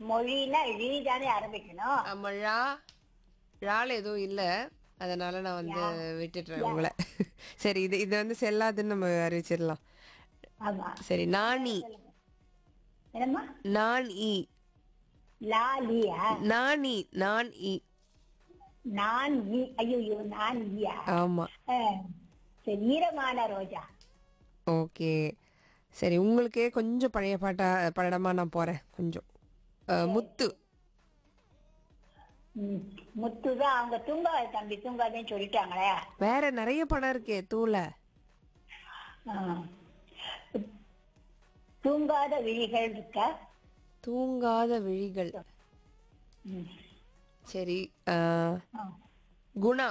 மொழினா ழீ தானே ஆரம்பிக்கணும் ஆமா ழா ழால எதுவும் இல்ல அதனால நான் வந்து விட்டுட்டுறேன் உங்களை சரி இது இது வந்து செல்லாதுன்னு நம்ம அறிவிச்சிடலாம் ஆமா சரி நாணி என்னம்மா நான் இ லாலியா நாணி நான் இ நான் ஈ ஐயோ நான் ஈயா ஆமா ஆ, சரி ஈரமான ரோஜா ஓகே சரி உங்களுக்கே கொஞ்சம் பழைய பாட்டா படமா நான் போறேன் கொஞ்சம் அஹ், முத்து ம், முத்துதான் அவங்க தூங்காத தம்பி தூங்காதேன்னு சொல்லிட்டாங்களே வேற நிறைய படம் இருக்கே தூள ஆ. தூங்காத விழிகள் இருக்கா தூங்காத விழிகள் ம். சரி அஹ், ஆ. குணா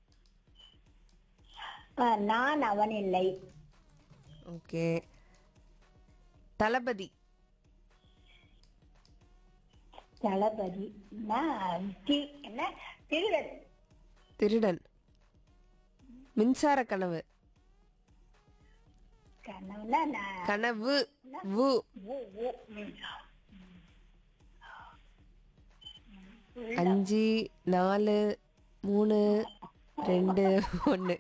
ஆ, நான் அவன் இல்லை ஓகே தளபதி தளபதி நான் தி- என்ன திருடன் திருடன் மின்சார கனவு கனவுனா நான் கனவு வு ஊ, ஊ, ம். அஞ்சு நாலு மூணு ரெண்டு ஒன்று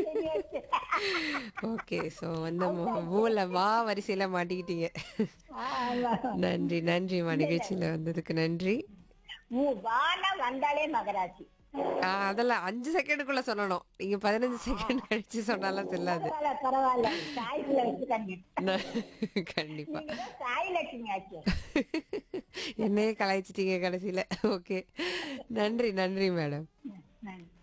ஓகே ஸோ வந்து ஊல வா வரிசையில் மாட்டிக்கிட்டீங்க ஆமா. நன்றி நன்றிம்மா நிகழ்ச்சியில் வந்ததுக்கு நன்றி ஊ, வானா வந்தாலே மகராசி ஆ, அதெல்லாம் அஞ்சு செகண்டுக்குள்ள சொல்லணும் நீங்க பதினஞ்சு செகண்ட் கழிச்சு சொன்னாலும் செல்லாது பரவாயில்ல பரவாயில்ல சாய்ஸ்ல வச்சுக்கங்க நான் கண்டிப்பா நீங்க தான் சாய் லட்சுமி ஆச்சு என்னையே கலாய்ச்சிட்டீங்க கடைசியில ஓகே நன்றி நன்றி மேடம் ம், நன்றி